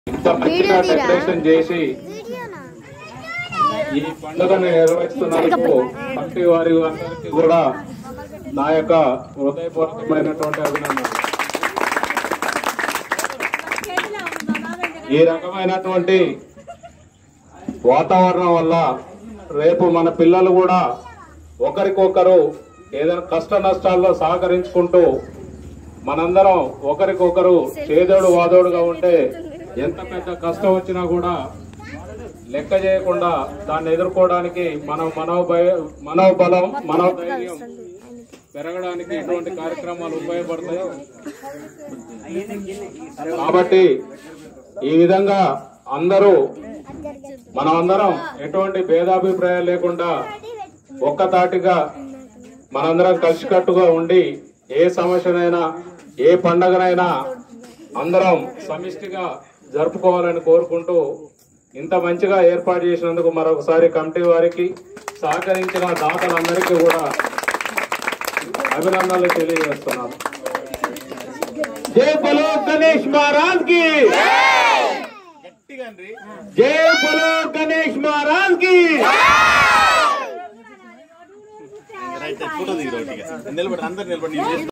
ఇంత మంచిగా డెకరేషన్ చేసి ఈ పండుగను నిర్వహిస్తున్నందుకు కమిటీ వారి అందరికీ కూడా నా యొక్క హృదయపూర్వకమైనటువంటి అభినందనలు ఈ రకమైనటువంటి వాతావరణం వల్ల రేపు మన పిల్లలు కూడా ఒకరికొకరు ఏదైనా కష్ట నష్టాల్లో సహకరించుకుంటూ మనందరం ఒకరికొకరు చేదోడు వాదోడుగా ఉంటే ఎంత పెద్ద కష్టం వచ్చినా కూడా లెక్క చేయకుండా దాన్ని ఎదుర్కోవడానికి మనం మనోభయ మనోబలం మనోధైర్యం పెరగడానికి ఇటువంటి కార్యక్రమాలు ఉపయోగపడతాయి కాబట్టి ఈ విధంగా అందరూ మనమందరం ఎటువంటి భేదాభిప్రాయాలు లేకుండా ఒక్కతాటిగా మనందరం కలిసికట్టుగా ఉండి ఏ సమస్యనైనా ఏ పండగనైనా అందరం సమిష్టిగా జరుపుకోవాలని కోరుకుంటూ ఇంత మంచిగా ఏర్పాటు చేసినందుకు మరొకసారి కమిటీ వారికి సహకరించిన దాతలందరికీ కూడా అభినందనలు తెలియజేస్తున్నాను జై బలో గణేష్ మహారాజ్ కి జై బలో గణేష్ మహారాజ్ కి రైట్ ఫోటో దిగి నిలబడి అందరు నిలబడి